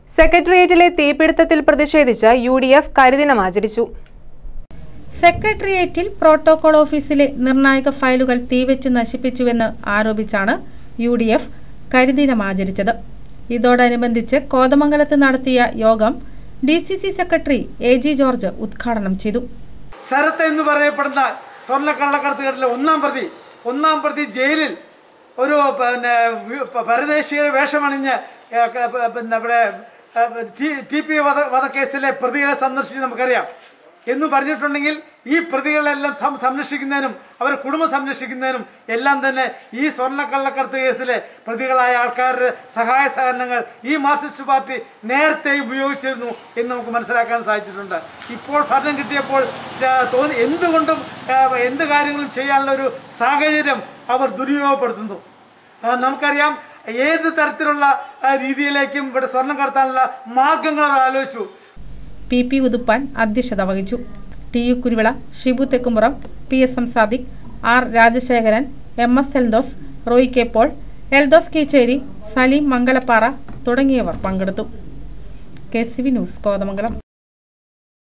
സെക്രട്ടേറിയറ്റിലെ തീപിടുത്തത്തിൽ പ്രതിഷേധിച്ച് U D F കരിദിനം ആചരിച്ചു സെക്രട്ടേറിയറ്റിൽ പ്രോട്ടോകോൾ ഓഫീസിലെ നിർണായക ഫയലുകൾ തീവെച്ച് നശിപ്പിച്ചുവെന്ന് ആരോപിച്ചാണ് യു ഡി എഫ് കരിദിനം ആചരിച്ചത് ഇതോടനുബന്ധിച്ച് കോതമംഗലത്ത് നടത്തിയ യോഗം D C C secretary A G George ഉദ്ഘാടനം ചെയ്തു ശരത്ത് എന്ന് പറയപ്പെടുന്ന സ്വർണ്ണ കള്ളക്കടത്ത് കേട്ടിലെ ഒന്നാം പ്രതി ഒന്നാം പ്രതി ജയിലിൽ ഒരു പിന്നെ വി- പ- പരദേശിയുടെ വേഷമണിഞ്ഞ് ഏ, ക- പ- പിന്നെ ഇവിടെ ഏ, ടി- ടി പി വധ വധക്കേസിലെ പ്രതികളെ സന്ദർശിച്ച് നമുക്കറിയാം എന്ന് പറഞ്ഞിട്ടുണ്ടെങ്കിൽ ഈ പ്രതികളെല്ലാം സം- സംരക്ഷിക്കുന്നതിനും അവരുടെ കുടുംബം സംരക്ഷിക്കുന്നതിനും എല്ലാം തന്നെ ഈ സ്വർണ്ണ കള്ളക്കടത്ത് കേസിലെ പ്രതികളായ ആൾക്കാരുടെ സഹായ സഹകരണങ്ങൾ ഈ മാർക്സിസ്റ്റ് പാർട്ടി നേരത്തെ ഉപയോഗിച്ചിരുന്നു എന്ന് നമുക്ക് മനസ്സിലാക്കാൻ സാധിച്ചിട്ടുണ്ട് ഇപ്പോൾ ഭരണം കിട്ടിയപ്പോൾ ആ, തോന്നി എന്തുകൊണ്ടും ആ, എന്ത് കാര്യങ്ങളും ചെയ്യാനുള്ള ഒരു സാഹചര്യം അവർ ദുരുപയോഗപ്പെടുത്തുന്നു ആ, നമുക്കറിയാം ഏത് തരത്തിലുള്ള ആ, രീതിയിലേക്കും ഇവിടെ സ്വർണം കടത്താനുള്ള മാർഗങ്ങൾ അവർ ആലോചിച്ചു പി പി ഉതുപ്പാൻ അധ്യക്ഷത വഹിച്ചു T U Kuruvila Shibu Thekkumuram P S M Sadiq R Rajasekharan M S Eldhose Roy K Paul Eldhose Keecheri Saleem Mangalappara തുടങ്ങിയവർ പങ്കെടുത്തു K C V news Kothamangalam